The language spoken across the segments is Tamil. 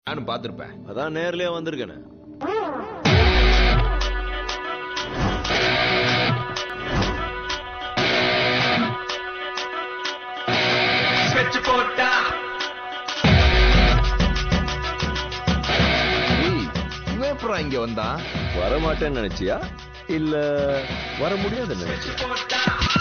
நானும் பார்த்திருப்பேன் அதான் நேர்லயே வந்திருக்கேனே ஏய், இவன் எப்படா இங்க வந்தான் வரமாட்டேன்னு நினைச்சியா இல்ல வர முடியாதுன்னு நினைச்சியா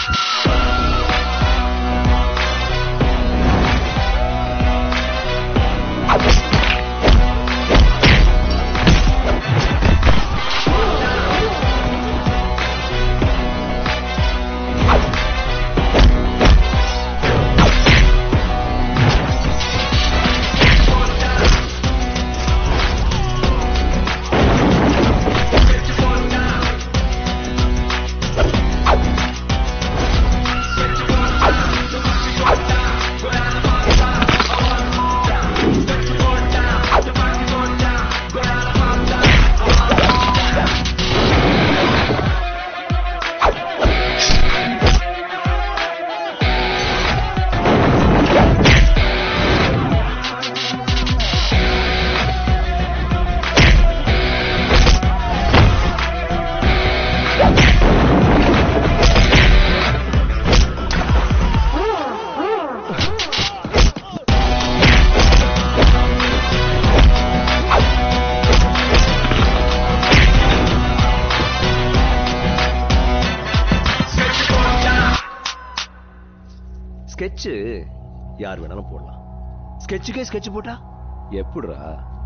ஸ்கெட்ச் யார் வேணாலும் போடலாம் ஸ்கெட்சுக்கே ஸ்கெட்ச் போட்டா எப்படிடா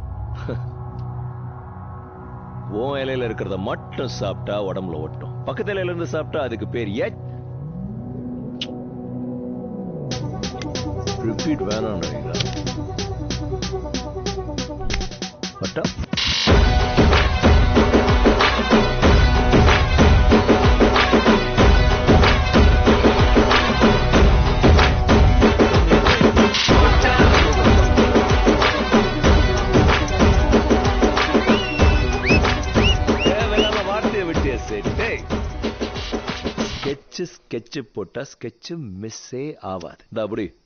உன் இலையில இருக்கிறத மட்டும் சாப்பிட்டா உடம்புல ஒட்டும் பக்கத்து இலையில இருந்து சாப்பிட்டா அதுக்கு பேர் ஏ ரிப்பீட் வேணாம்னு நினைக்கிறேன் பட்டா தேவையில்லாம வார்த்தையை விட்டிய சேட்டே ஸ்கெட்ச் ஸ்கெட்ச் போட்டா ஸ்கெட்ச் மிஸ்ஸே ஆகாது இந்த அப்படி